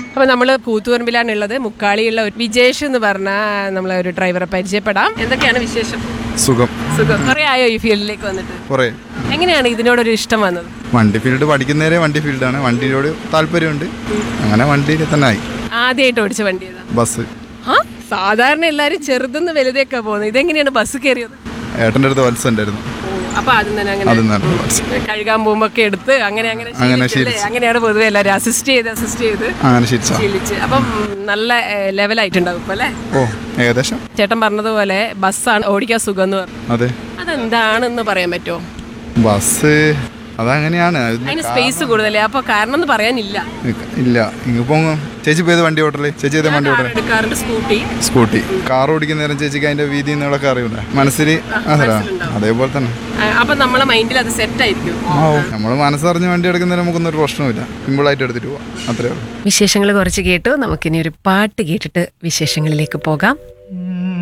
അപ്പോൾ നമ്മൾ കൂത്തുപറമ്പിലാണുള്ളത് മുക്കാളിയുള്ള ഒരു വിജേഷ് എന്ന് പറഞ്ഞ നമ്മളെ ഒരു ഡ്രൈവറെ പരിചയപ്പെടാം എന്തൊക്കെയാണ് വിശേഷം സുഖം സുഖം കുറേ ആയോ ഈ ഫീൽഡിലേക്ക് വന്നിട്ട് കുറേ എങ്ങനെയാണ് ഇതിനോടൊരു ഇഷ്ടം വന്നത് വണ്ടി ഫീൽഡ് പഠിക്കുന്നവരെ വണ്ടി ഫീൽഡാണ് വണ്ടിയോട് താല്പര്യമുണ്ട് അങ്ങനെ വണ്ടിയിൽ തന്നെ ആയി ആദ്യമായിട്ട് ഓടിച്ച വണ്ടി ഏതാ ബസ് ആ സാധാരണ എല്ലാവരും ചെറുതെന്ന് വലുതേക്കാ പോകുന്നത് ഇതെങ്ങനെയാണ് ബസ് കയറിയത് ഏട്ടൻ്റെ അടുത്ത് വത്സ ഉണ്ടായിരുന്നു അപ്പൊ ആദ്യം തന്നെ അങ്ങനെ അതും തന്നെ വത്സ കഴുകാൻ പോകുമ്പോ ഒക്കെ എടുത്ത് അങ്ങനെ അങ്ങനെ അങ്ങനെ ശീലിച്ചല്ലേ? അങ്ങനെയാണ് പൊതുവെ എല്ലാവരും അസിസ്റ്റ് ചെയ്ത് അസിസ്റ്റ് ചെയ്ത് അങ്ങനെ ശീലിച്ച ശീലിച്ച് അപ്പം നല്ല ലെവലായിട്ടുണ്ടാവും ഇപ്പൊ അല്ലേ ഓ ഏകദേശം ചേട്ടൻ പറഞ്ഞതുപോലെ ബസ്സാണ് ഓടിക്കാൻ സുഖം എന്ന് പറഞ്ഞു അതെ അതെന്താണെന്ന് പറയാൻ പറ്റുമോ ബസ് അതങ്ങനെയാണ് അത് അതിന് സ്പേസ് കൂടുതലേ അപ്പൊ കാരണം എന്ന് പറയാനില്ല ഇല്ല ഇങ്ങിപ്പോ ചേച്ചി പോയത് വണ്ടി ഓട്ടല്ലേ ചേച്ചി ഏതാ വണ്ടി കാർ ഓട്ടല്ലേ എടുക്കാറുണ്ട് സ്കൂട്ടി സ്കൂട്ടി കാർ ഓടിക്കുന്ന നേരം ചേച്ചിക്ക് അതിന്റെ വീതി നീളൊക്കെ അറിയില്ല മനസ്സിൽ അതല്ല അതേപോലെ തന്നെ ആ, അപ്പൊ നമ്മളെ മൈൻഡിൽ അത് സെറ്റ് ആയിരിക്കും ആ നമ്മൾ മനസ്സറിഞ്ഞ് വണ്ടി എടുക്കുന്നതിന് നമുക്കൊന്നും ഒരു പ്രശ്നമില്ല സിമ്പിളായിട്ട് എടുത്തിട്ട് പോവാം അത്രേ ഉള്ളൂ വിശേഷങ്ങൾ കുറച്ച് കേട്ടു നമുക്കിനി ഒരു പാട്ട് കേട്ടിട്ട് വിശേഷങ്ങളിലേക്ക് പോകാം